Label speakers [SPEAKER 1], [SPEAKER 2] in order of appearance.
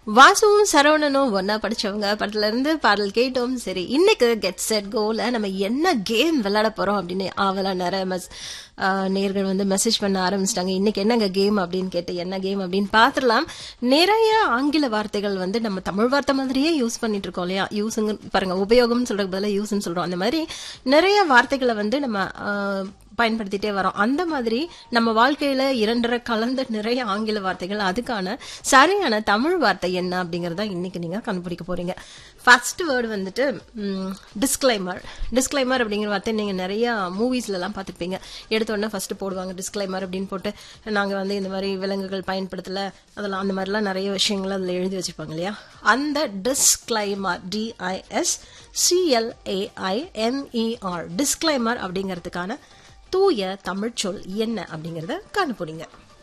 [SPEAKER 1] வாசுவும் சரவணனும் ஒன்னா படிச்சவங்க படத்துல இருந்து பாடல் கேட்டோம் சரி இன்னைக்கு கெட் செட் கோல நம்ம என்ன கேம் விளையாட போறோம் அப்படின்னு ஆவலா நிறைய மெஸ் நேர்கள் வந்து மெசேஜ் பண்ண ஆரம்பிச்சிட்டாங்க இன்னைக்கு என்னங்க கேம் அப்படின்னு கேட்டு என்ன கேம் அப்படின்னு பாத்துடலாம் நிறைய ஆங்கில வார்த்தைகள் வந்து நம்ம தமிழ் வார்த்தை மாதிரியே யூஸ் பண்ணிட்டு இருக்கோம் இல்லையா யூஸுங்க பாருங்க உபயோகம்னு சொல்றதுக்கு பதிலாக யூஸ்ன்னு சொல்றோம் அந்த மாதிரி நிறைய வார்த்தைகளை வந்து நம்ம ஆஹ், பயன்படுத்திட்டே வரோம் அந்த மாதிரி நம்ம வாழ்க்கையில இரண்டரை கலந்த நிறைய ஆங்கில வார்த்தைகள் அதுக்கான சரியான தமிழ் வார்த்தை என்ன அப்படிங்கறத இன்னைக்கு நீங்க கண்டுபிடிக்க போறீங்க ஃபர்ஸ்ட் வேர்டு வந்துட்டு டிஸ்க்ளைமர் டிஸ்க்ளைமர் அப்படிங்கிற வார்த்தை நீங்க நிறைய மூவிஸ்ல எல்லாம் பார்த்துருப்பீங்க எடுத்த உடனே ஃபர்ஸ்ட் போடுவாங்க டிஸ்க்ளைமர் அப்படின்னு போட்டு நாங்க வந்து இந்த மாதிரி விலங்குகள் பயன்படுத்தல அதெல்லாம் அந்த மாதிரிலாம் நிறைய விஷயங்கள் அதுல எழுதி வச்சிருப்பாங்க இல்லையா அந்த டிஸ்க்ளைமர் டிஐஎஸ் சிஎல்ஏஐஎம்இஆர் டிஸ்க்ளைமர் அப்படிங்கிறதுக்கான தூய தமிழ் சொல் என்ன அப்படிங்கறத கண்டுபிடிங்க